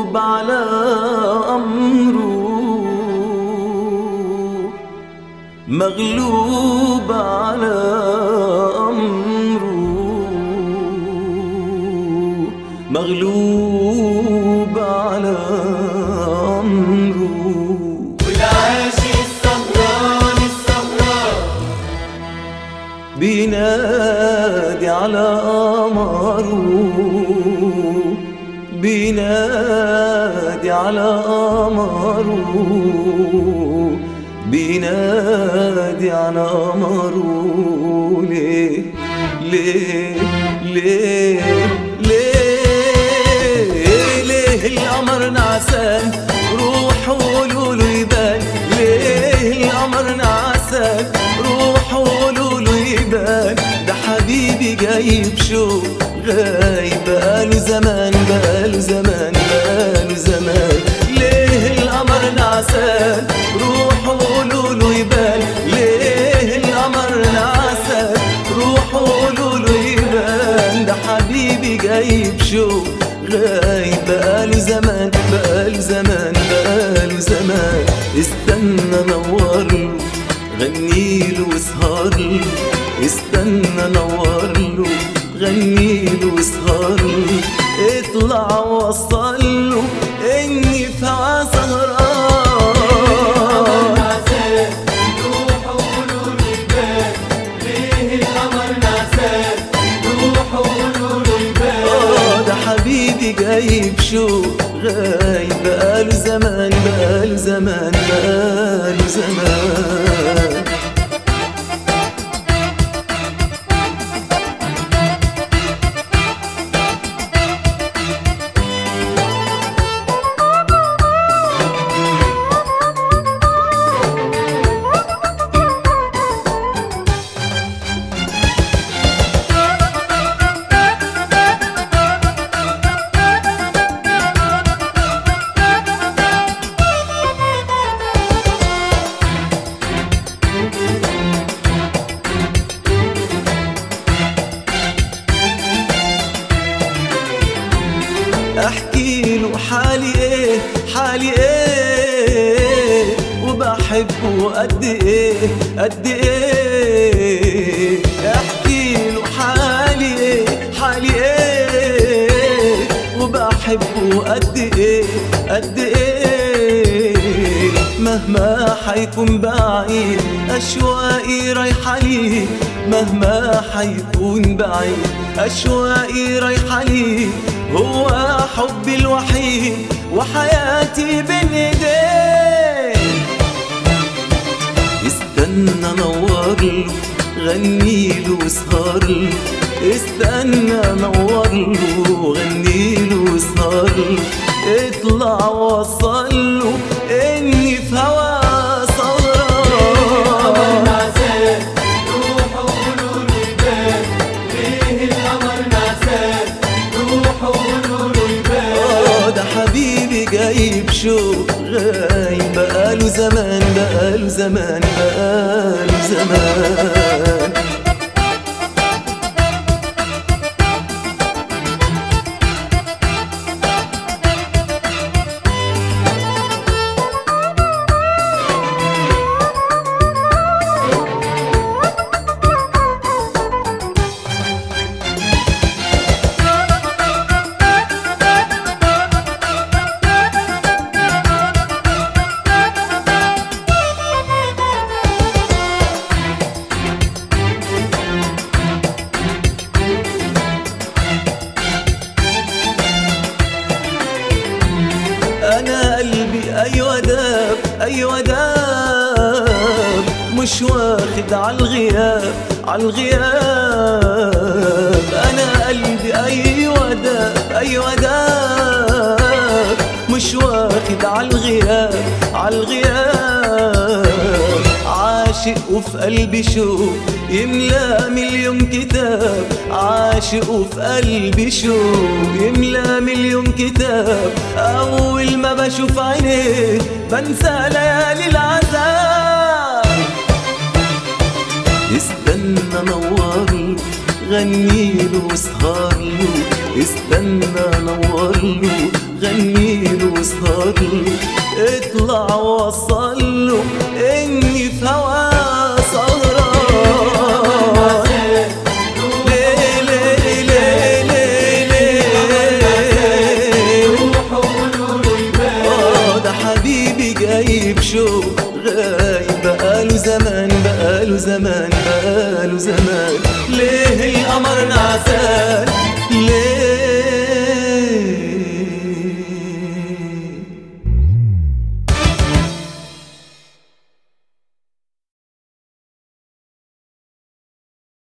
مغلوب على أمره مغلوب على أمره مغلوب على أمره والعاشق السهران السهران بينادي على قمره بينادي على قمره بينادي على قمره ليه ليه ليه ليه ليه القمر نعسان روحوا قولوا له يبان ليه القمر نعسان روحوا قولوا له يبان ده حبيبي جايب شوق غايب بقاله زمان بقاله زمان بقاله زمان ليه القمر نعسان روحوا قولوا له يبان ليه القمر نعسان روحوا قولوا له يبان ده حبيبي جايب شوق غايب بقاله زمان بقاله زمان بقاله زمان استنى نور له غني له واسهر له استنى نور له غني له واسهر له اطلع وصل له اني في هوا سهران نعسان روحوا قولوا له يبان ليه القمر نعسان روحوا قولوا له يبان آه ده حبيبي جايب شوق غايب بقاله زمان بقاله زمان بقاله زمان احكي له حالي ايه حالي ايه وبحبه قد ايه قد ايه احكي له حالي ايه حالي ايه وبحبه قد ايه قد ايه مهما حيكون بعيد أشواقي رايحة ليه مهما حيكون بعيد أشواقي رايحة ليه هو حبي الوحيد وحياتي بين ايديه استنى نور له غني له واسهر له استنى نور له غني له واسهر له اطلع وصل له اني في هوا القمر سهران نعسان روحوا قولوا له يبان ليه القمر نعسان روحوا قولوا له يبان آه ده حبيبي جايب شوق غايب بقاله زمان بقاله زمان بقاله زمان انا قلبي ايوه داب ايوه داب مش واخد عالغياب عالغياب انا قلبي ايوه داب ايوه داب مش واخد عالغياب عالغياب عاشق وفي قلبي شوق يملى مليون كتاب عاشق وفي قلبي شوق يملى مليون كتاب أول ما بشوف عينيه بنسى ليالي العذاب استنى نور له غني له واسهر له استنى نور له غنيله واسهر له اطلع وصل له اني في هواك